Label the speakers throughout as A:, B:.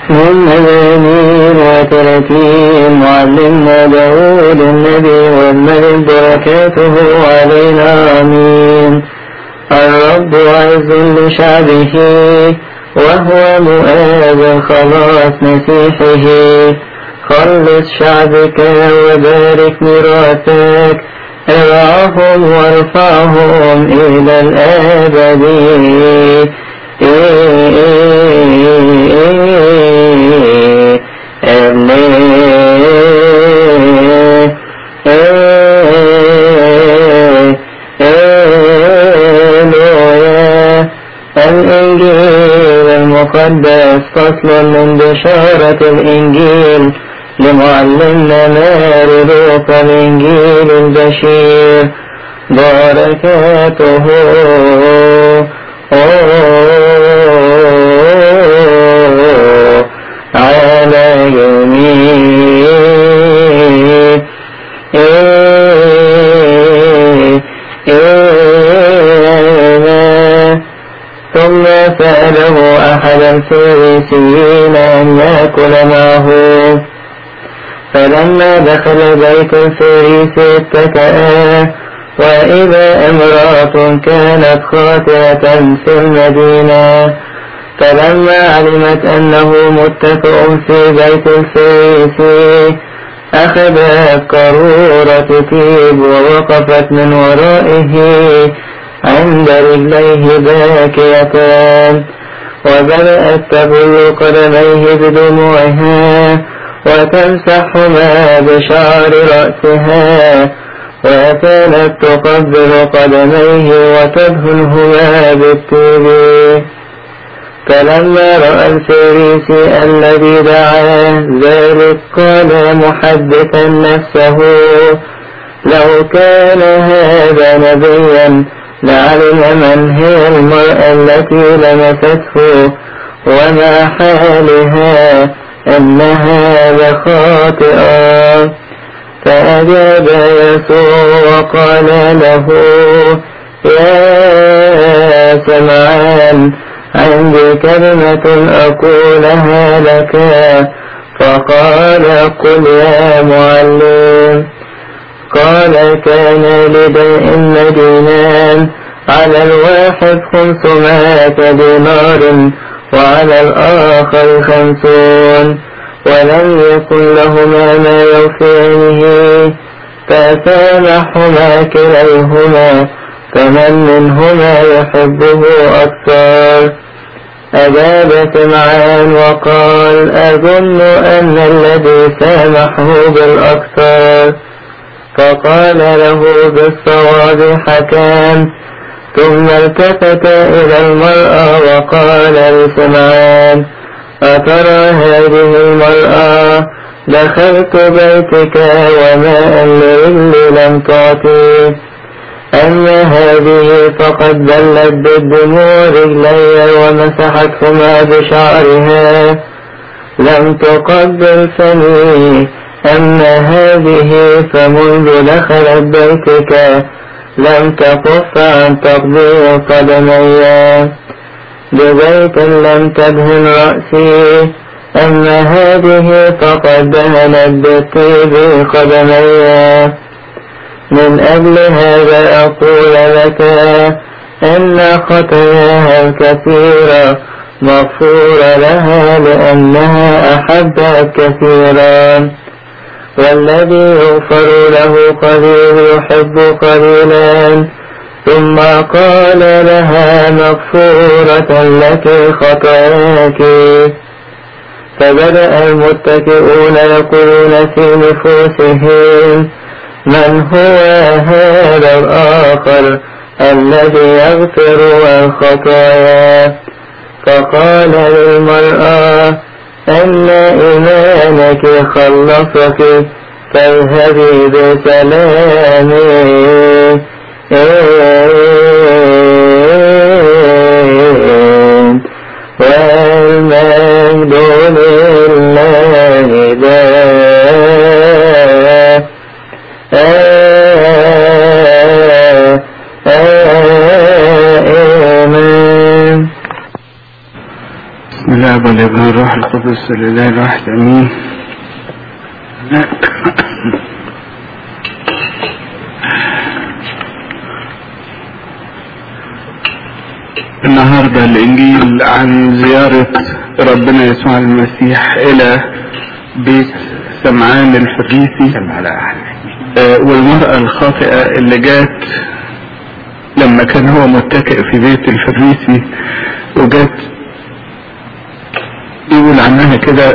A: من مزامير وترتيب معلمنا داود النبي والملك بركاته علينا آمين الرب عز لشعبه وهو مؤاب خلاص مسيحه خلص شعبك وبارك ميراثك ارعاهم وارفعهم إلى الأبد الإنجيل المقدس فصل من بشارة الإنجيل لمعلمنا ماري لوقا الإنجيل البشير بركاته على جميع ثم سأله أحد الفريسيين أن يأكل معه فلما دخل بيت الفريسي اتكأ وإذا امرأة كانت خاطئة في المدينة فلما علمت أنه متكئ في بيت الفريسي أخذت قارورة طيب ووقفت من ورائه عند رجليه باكية وبدأت تبل قدميه بدموعها وتمسحهما بشعر رأسها وكانت تقبل قدميه وتدهنهما بالطيب فلما رأى الفريسي الذي دعاه ذلك قال محدثا نفسه لو كان هذا نبيا لعلم من هي المرأة التي لمسته وما حالها أنها لخاطئة فأجاب يسوع وقال له يا سمعان عندي كلمة أقولها لك فقال قل يا معلم قال كان لبيع مدينان على الواحد خمسمائة دينار وعلى الآخر خمسون ولم يكن لهما ما يوفيانه فسامحهما كليهما فمن منهما يحبه أكثر أجاب سمعان وقال أظن أن الذي سامحه بالأكثر فقال له بالصواب حكام ثم التفت إلى المرأة وقال لسمعان أترى هذه المرأة دخلت بيتك وماء لرجلي لم تعطي أما هذه فقد بلت بالدموع رجلي ومسحتهما بشعرها لم تقبل فمي أما هذه فمنذ دخلت بيتك لم تكف عن تقبيل قدمي ببيت لم تدهن رأسي أما هذه فقد دهنت بالطيب قدمي من أجل هذا أقول لك أن خطاياها الكثيرة مغفورة لها لأنها أحبت كثيرا والذي يغفر له قليل يحب قليلا ثم قال لها مغفورة لك خطاياك فبدأ المتكئون يقولون في نفوسهم من هو هذا الآخر الذي يغفر الخطايا فقال للمرأة أن إيمانك خلصك فاذهبي بسلام والمجد لله
B: بسم الله والابن الروح والروح القدس الإله الواحد أمين النهاردة الإنجيل عن زيارة ربنا يسوع المسيح إلى بيت سمعان الفريسي آه، والمرأة الخاطئة اللي جات لما كان هو متكئ في بيت الفريسي وجات يقول عنها كده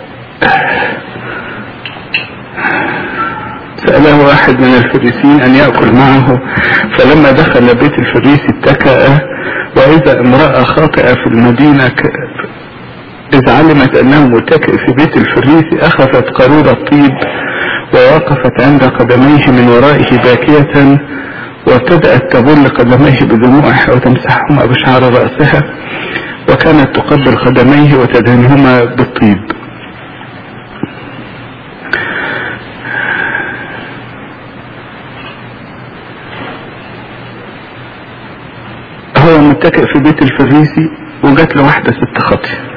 B: سأله واحد من الفريسيين أن يأكل معه فلما دخل بيت الفريسي اتكأ وإذا امرأة خاطئة في المدينة ك... إذ علمت أنه متكئ في بيت الفريسي أخذت قارورة طيب ووقفت عند قدميه من ورائه باكية وابتدأت تبل قدميه بدموعها وتمسحهما بشعر رأسها وكانت تقبل قدميه وتدهنهما بالطيب هو متكئ في بيت الفريسي وجات له واحدة ست خاطية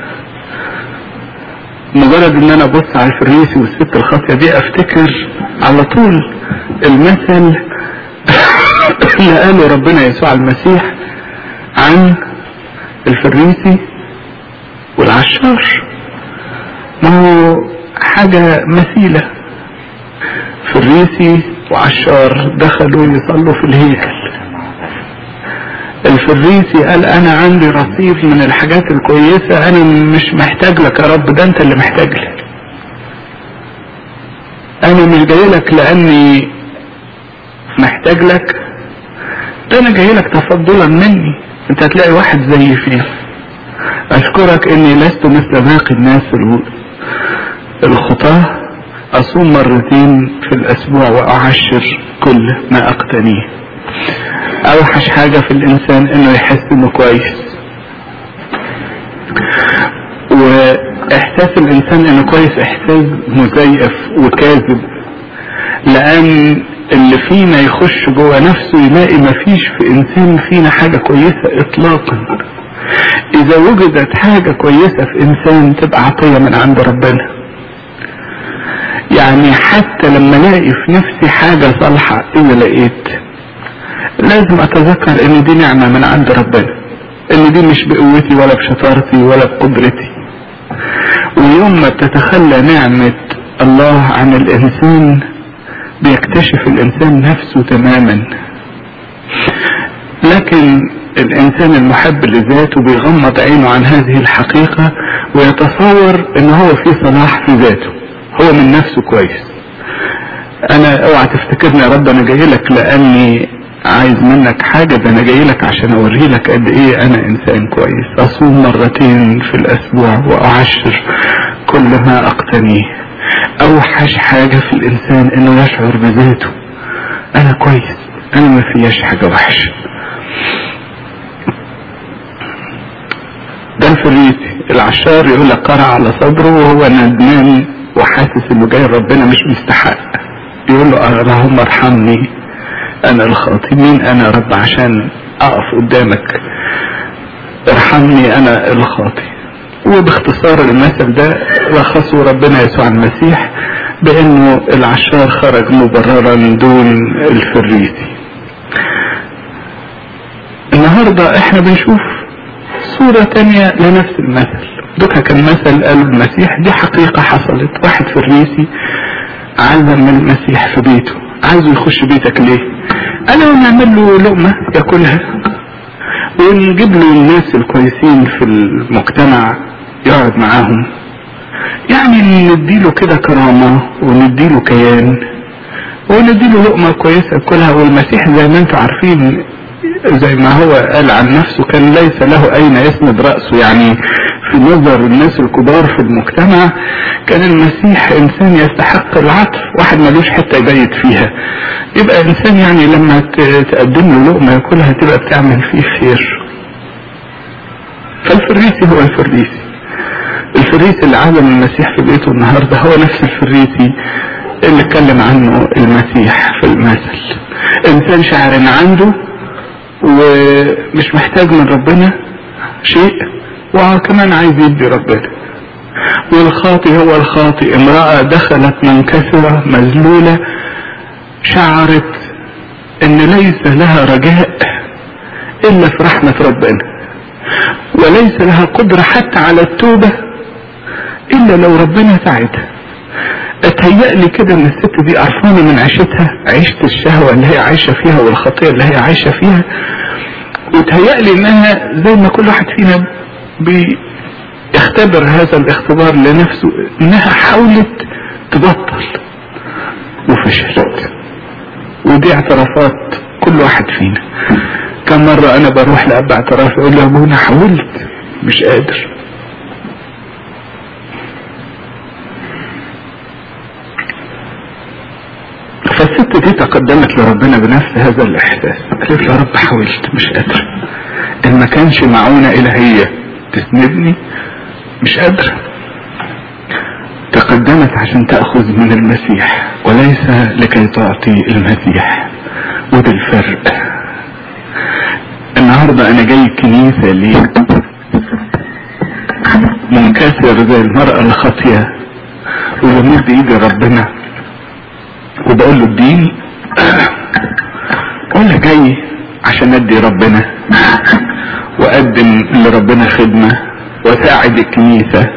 B: مجرد ان انا ابص على الفريسي والست الخاطية دي افتكر على طول المثل اللي قاله ربنا يسوع المسيح عن الفريسي والعشار ما هو حاجة مثيلة فريسي وعشار دخلوا يصلوا في الهيكل الفريسي قال انا عندي رصيد من الحاجات الكويسة انا مش محتاج لك يا رب ده انت اللي محتاج لي انا مش جاي لك لاني محتاج لك ده انا جاي لك تفضلا مني انت هتلاقي واحد زي فيه اشكرك اني لست مثل باقي الناس الخطاة اصوم مرتين في الاسبوع واعشر كل ما اقتنيه اوحش حاجة في الانسان انه يحس انه كويس واحساس الانسان انه كويس احساس مزيف وكاذب لان اللي فينا يخش جوه نفسه يلاقي مفيش في انسان فينا حاجة كويسة اطلاقا اذا وجدت حاجة كويسة في انسان تبقى عطية من عند ربنا يعني حتى لما الاقي في نفسي حاجة صالحة اذا لقيت لازم اتذكر ان دي نعمة من عند ربنا ان دي مش بقوتي ولا بشطارتي ولا بقدرتي ويوم ما بتتخلى نعمة الله عن الانسان بيكتشف الانسان نفسه تماما لكن الانسان المحب لذاته بيغمض عينه عن هذه الحقيقة ويتصور ان هو في صلاح في ذاته هو من نفسه كويس انا اوعى تفتكرني يا رب انا جاي لك لاني عايز منك حاجة ده انا جاي لك عشان اوري لك قد ايه انا انسان كويس اصوم مرتين في الاسبوع واعشر كل ما اقتنيه اوحش حاجة في الانسان انه يشعر بذاته انا كويس انا ما فياش حاجة وحشة ده الفريسي العشار يقول لك قرع على صدره وهو ندمان وحاسس انه جاي ربنا مش مستحق يقول له اللهم ارحمني انا الخاطي مين انا يا رب عشان اقف قدامك ارحمني انا الخاطي وباختصار المثل ده لخصه ربنا يسوع المسيح بانه العشار خرج مبررا دون الفريسي النهاردة احنا بنشوف صورة تانية لنفس المثل دوكا كان مثل قاله المسيح دي حقيقة حصلت واحد فريسي علم المسيح في بيته عايزه يخش بيتك ليه انا نعمل له لقمة ياكلها ونجيب له الناس الكويسين في المجتمع يقعد معاهم يعني نديله كده كرامة ونديله كيان ونديله لقمة كويسة ياكلها والمسيح زي ما انتم عارفين زي ما هو قال عن نفسه كان ليس له اين يسند رأسه يعني في نظر الناس الكبار في المجتمع كان المسيح انسان يستحق العطف واحد ملوش حتة يبيت فيها يبقى انسان يعني لما تقدم له لقمة ياكلها تبقى بتعمل فيه خير فالفريسي هو الفريسي الفريسي اللي عزم المسيح في بيته النهاردة هو نفس الفريسي اللي اتكلم عنه المسيح في المثل انسان شاعر ان عنده ومش محتاج من ربنا شيء وكمان عايز يدي ربنا والخاطي هو الخاطي امرأة دخلت منكسرة مذلولة شعرت ان ليس لها رجاء الا في رحمة ربنا وليس لها قدرة حتى على التوبة الا لو ربنا ساعدها اتهيأ لي كده ان الست دي قرفانة من عيشتها عيشة الشهوة اللي هي عايشة فيها والخطية اللي هي عايشة فيها وتهيأ لي انها زي ما كل واحد فينا بيختبر هذا الاختبار لنفسه انها حاولت تبطل وفشلت ودي اعترافات كل واحد فينا كم مرة انا بروح لاب اعتراف يقول له ابونا حاولت مش قادر فالست دي تقدمت لربنا بنفس هذا الاحساس قالت له يا رب حاولت مش قادر ان ما كانش معونة الهية تسندني مش قادر تقدمت عشان تأخذ من المسيح وليس لكي تعطي المسيح وده الفرق النهاردة انا جاي الكنيسة ليه منكسر زي المرأة الخاطية وبمد ايدي ربنا وبقول له اديني ولا جاي عشان ادي ربنا واقدم لربنا خدمة واساعد الكنيسة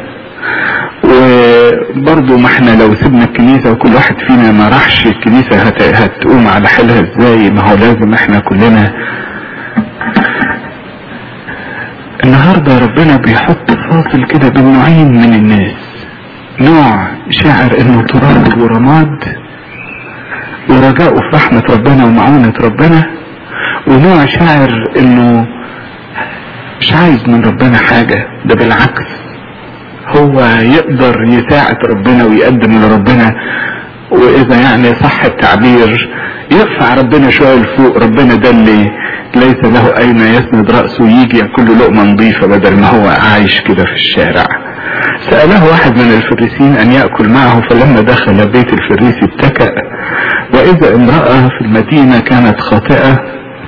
B: وبرضه ما احنا لو سيبنا الكنيسة وكل واحد فينا ما راحش الكنيسة هت... هتقوم على حالها ازاي ما هو لازم احنا كلنا النهاردة ربنا بيحط فاصل كده بين نوعين من الناس نوع شاعر انه تراب ورماد ورجاؤه في رحمة ربنا ومعونة ربنا ونوع شاعر انه مش عايز من ربنا حاجة ده بالعكس هو يقدر يساعد ربنا ويقدم لربنا واذا يعني صح التعبير يرفع ربنا شوية لفوق ربنا ده اللي ليس له اين يسند رأسه يجي ياكل له لقمة نظيفة بدل ما هو عايش كده في الشارع سأله واحد من الفريسين ان يأكل معه فلما دخل بيت الفريسي اتكأ واذا امرأة في المدينة كانت خاطئة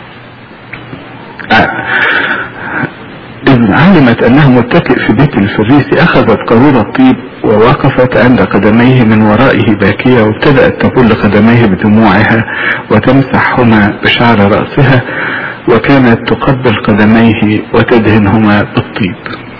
B: إذ علمت أنه متكئ في بيت الفريسي أخذت قارورة طيب ووقفت عند قدميه من ورائه باكية وابتدأت تبل قدميه بدموعها وتمسحهما بشعر رأسها وكانت تقبل قدميه وتدهنهما بالطيب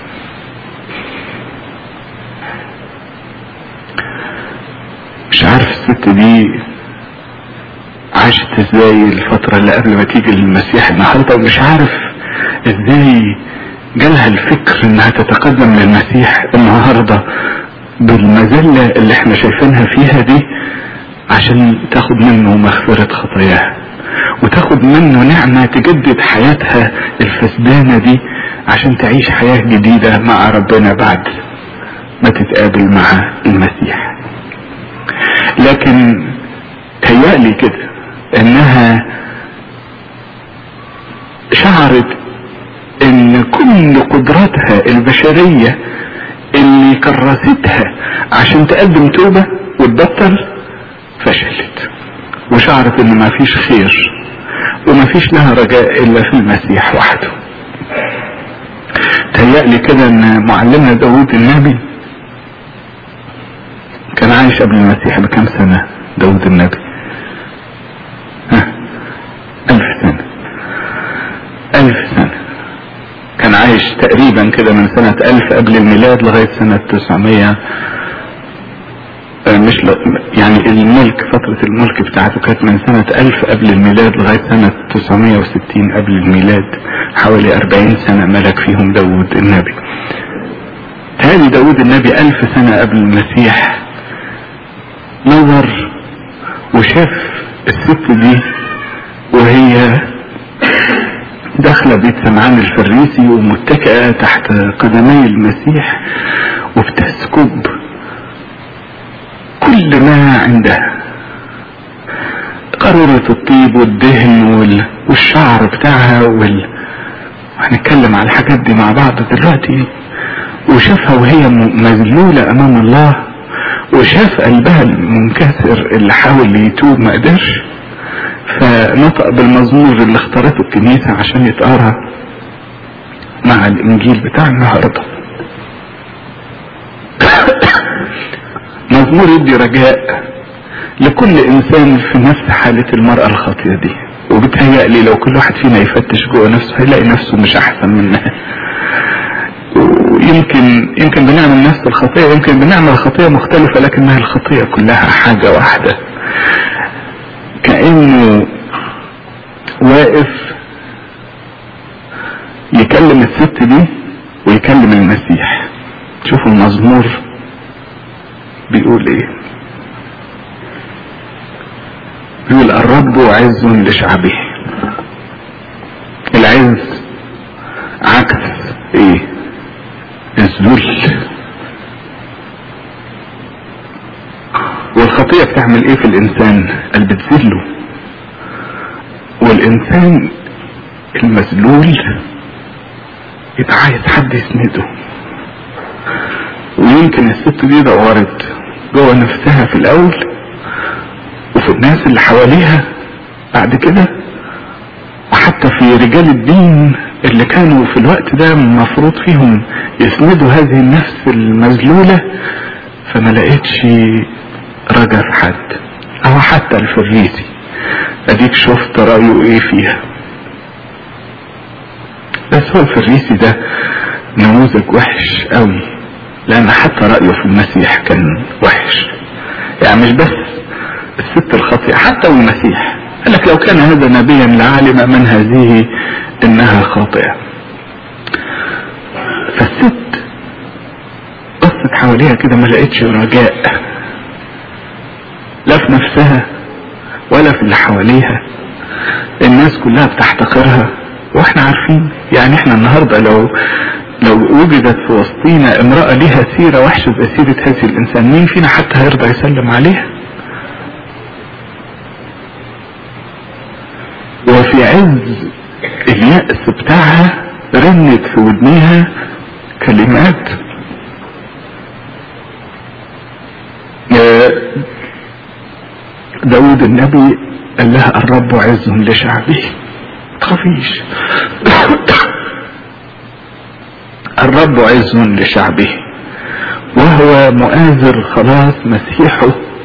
B: مش عارف الست دي عاشت ازاي الفترة اللي قبل ما تيجي للمسيح النهاردة ومش عارف ازاي جالها الفكر انها تتقدم للمسيح النهاردة بالمذلة اللي احنا شايفينها فيها دي عشان تاخد منه مغفرة خطاياها وتاخد منه نعمة تجدد حياتها الفسدانة دي عشان تعيش حياة جديدة مع ربنا بعد ما تتقابل مع المسيح لكن تهيألي كده انها شعرت ان كل قدراتها البشرية اللي كرستها عشان تقدم توبة وتبطل فشلت وشعرت ان ما فيش خير وما فيش لها رجاء الا في المسيح وحده تهيألي كده ان معلمنا داود النبي كان عايش قبل المسيح بكم سنة داود النبي ها ألف سنة ألف سنة كان عايش تقريبا كده من سنة ألف قبل الميلاد لغاية سنة تسعمية مش ل... يعني الملك فترة الملك بتاعته كانت من سنة ألف قبل الميلاد لغاية سنة 960 قبل الميلاد حوالي 40 سنة ملك فيهم داود النبي تالي داود النبي ألف سنة قبل المسيح نظر وشاف الست دي وهي داخلة بيت سمعان الفريسي ومتكئة تحت قدمي المسيح وبتسكب كل ما عندها قارورة الطيب والدهن وال... والشعر بتاعها وال... هنتكلم على الحاجات دي مع بعض دلوقتي وشافها وهي مذلولة امام الله وشاف قلبها المنكسر اللي حاول يتوب ما قدرش فنطق بالمزمور اللي اختارته الكنيسة عشان يتقرا مع الانجيل بتاع النهارده مزمور يدي رجاء لكل انسان في نفس حالة المرأة الخاطئة دي وبتهيألي لو كل واحد فينا يفتش جوه نفسه هيلاقي نفسه مش احسن منها ويمكن يمكن بنعمل نفس الخطية ويمكن بنعمل خطية مختلفة لكنها الخطية كلها حاجة واحدة كأنه واقف يكلم الست دي ويكلم المسيح شوفوا المزمور بيقول ايه بيقول الرب عز لشعبه العز عكس ايه الذل والخطيئة بتعمل ايه في الانسان قال بتذله والانسان المذلول يبقى عايز حد يسنده ويمكن الست دي دورت جوه نفسها في الاول وفي الناس اللي حواليها بعد كده وحتى في رجال الدين اللي كانوا في الوقت ده المفروض فيهم يسندوا هذه النفس المذلولة فما لقيتش رجا في حد او حتى الفريسي اديك شفت رأيه ايه فيها بس هو الفريسي ده نموذج وحش قوي لان حتى رأيه في المسيح كان وحش يعني مش بس الست الخاطئة حتى والمسيح قال لك لو كان هذا نبيا لعلم من هذه انها خاطئة فالست بصت حواليها كده ما لقيتش رجاء لا في نفسها ولا في اللي حواليها الناس كلها بتحتقرها واحنا عارفين يعني احنا النهاردة لو لو وجدت في وسطينا امرأة ليها سيرة وحشة زي سيرة هذه الانسان مين فينا حتى هيرضى يسلم عليها وفي عز اليأس بتاعها رنت في ودنيها كلمات داود النبي قال لها الرب عز لشعبه تخافيش الرب عز لشعبه وهو مؤازر خلاص مسيحه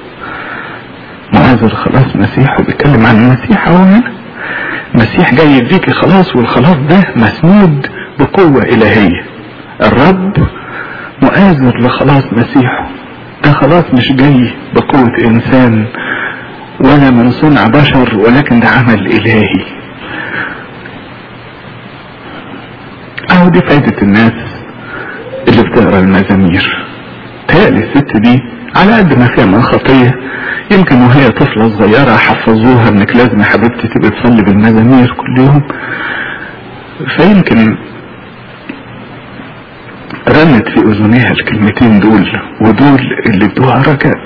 B: مؤازر خلاص مسيحه بيتكلم عن المسيح اهو هنا المسيح جاي يديكي خلاص والخلاص ده مسنود بقوة إلهية الرب مؤازر لخلاص مسيحه ده خلاص مش جاي بقوة إنسان ولا من صنع بشر ولكن ده عمل إلهي أهو دي فايدة الناس اللي بتقرا المزامير تهيألي الست دي على قد ما فيها من خطية يمكن وهي طفلة صغيرة حفظوها انك لازم يا حبيبتي تبقى تصلي بالمزامير كل يوم فيمكن رنت في اذنيها الكلمتين دول ودول اللي ادوها رجاء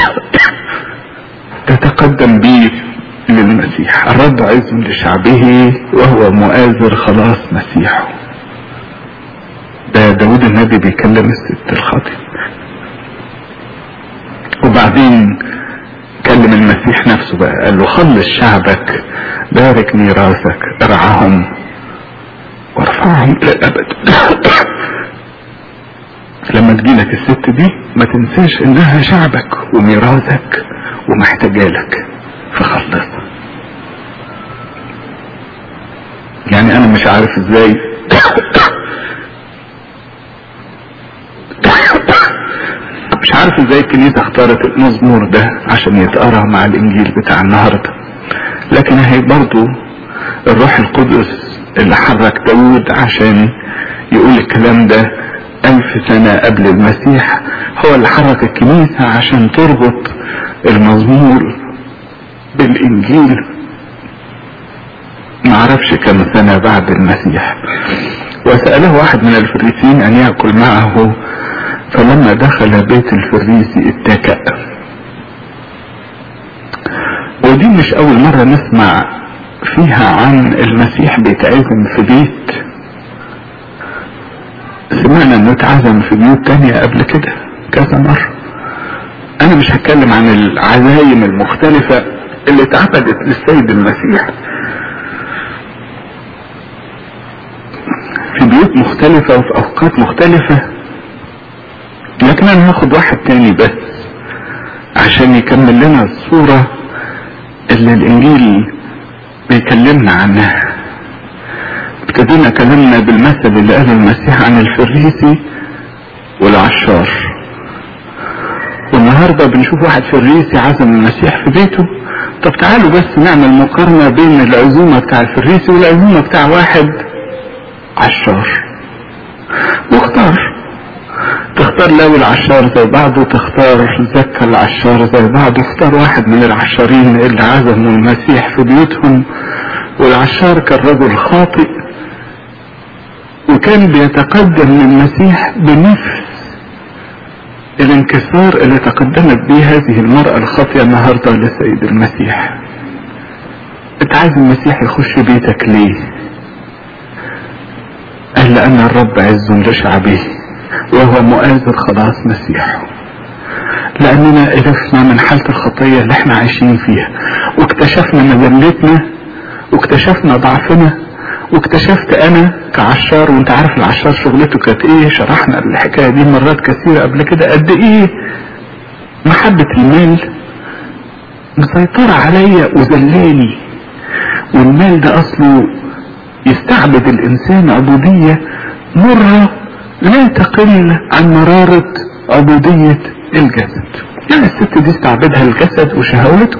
B: تتقدم بيه للمسيح الرب عز لشعبه وهو مؤازر خلاص مسيحه ده داود النبي بيكلم الست الخاطئ وبعدين كلم المسيح نفسه بقى قال له خلص شعبك بارك ميراثك ارعاهم وارفعهم الى الابد لما تجيلك الست دي ما تنساش انها شعبك وميراثك ومحتاجالك فخلص يعني انا مش عارف ازاي مش عارف ازاي الكنيسة اختارت المزمور ده عشان يتقرا مع الانجيل بتاع النهاردة لكن هي برضو الروح القدس اللي حرك داود عشان يقول الكلام ده الف سنة قبل المسيح هو اللي حرك الكنيسة عشان تربط المزمور بالانجيل معرفش كم سنة بعد المسيح وسأله واحد من الفريسين ان يأكل معه فلما دخل بيت الفريسي اتكأ ودي مش اول مرة نسمع فيها عن المسيح بيتعزم في بيت سمعنا انه اتعزم في بيوت تانية قبل كده كذا مرة انا مش هتكلم عن العزايم المختلفة اللي اتعقدت للسيد المسيح في بيوت مختلفة وفي اوقات مختلفة لكن انا هاخد واحد تاني بس عشان يكمل لنا الصورة اللي الانجيل بيكلمنا عنها ابتدينا كلامنا بالمثل اللي قاله المسيح عن الفريسي والعشار والنهاردة بنشوف واحد فريسي عزم المسيح في بيته طب تعالوا بس نعمل مقارنة بين العزومة بتاع الفريسي والعزومة بتاع واحد عشار واختار تختار لاوي العشار زي بعض وتختار زكا العشار زي بعض واختار واحد من العشارين اللي عزموا المسيح في بيوتهم والعشار كان رجل خاطئ وكان بيتقدم للمسيح بنفس الانكسار اللي تقدمت به هذه المرأة الخاطئة النهاردة لسيد المسيح انت عايز المسيح يخش بيتك ليه قال لأن الرب عز لشعبه وهو مؤازر خلاص مسيحه لأننا قرفنا من حالة الخطية اللي احنا عايشين فيها واكتشفنا مذلتنا واكتشفنا ضعفنا واكتشفت انا كعشار وانت عارف العشار شغلته كانت ايه شرحنا الحكاية دي مرات كثيرة قبل كده قد ايه محبة المال مسيطرة عليا وذلاني والمال ده اصله يستعبد الانسان عبودية مرة لا تقل عن مرارة عبودية الجسد يعني الست دي استعبدها الجسد وشهوته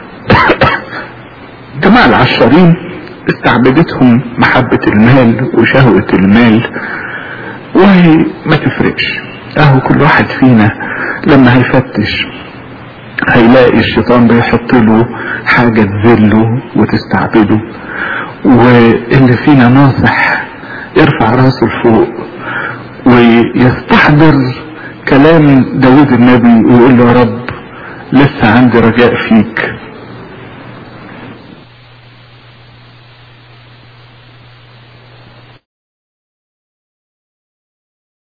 B: جماعة العشارين استعبدتهم محبة المال وشهوة المال وهي ما تفرقش اهو كل واحد فينا لما هيفتش هيلاقي الشيطان بيحط له حاجة تذله وتستعبده واللي فينا ناصح يرفع راسه لفوق ويستحضر كلام داود النبي ويقول له يا رب لسه عندي رجاء فيك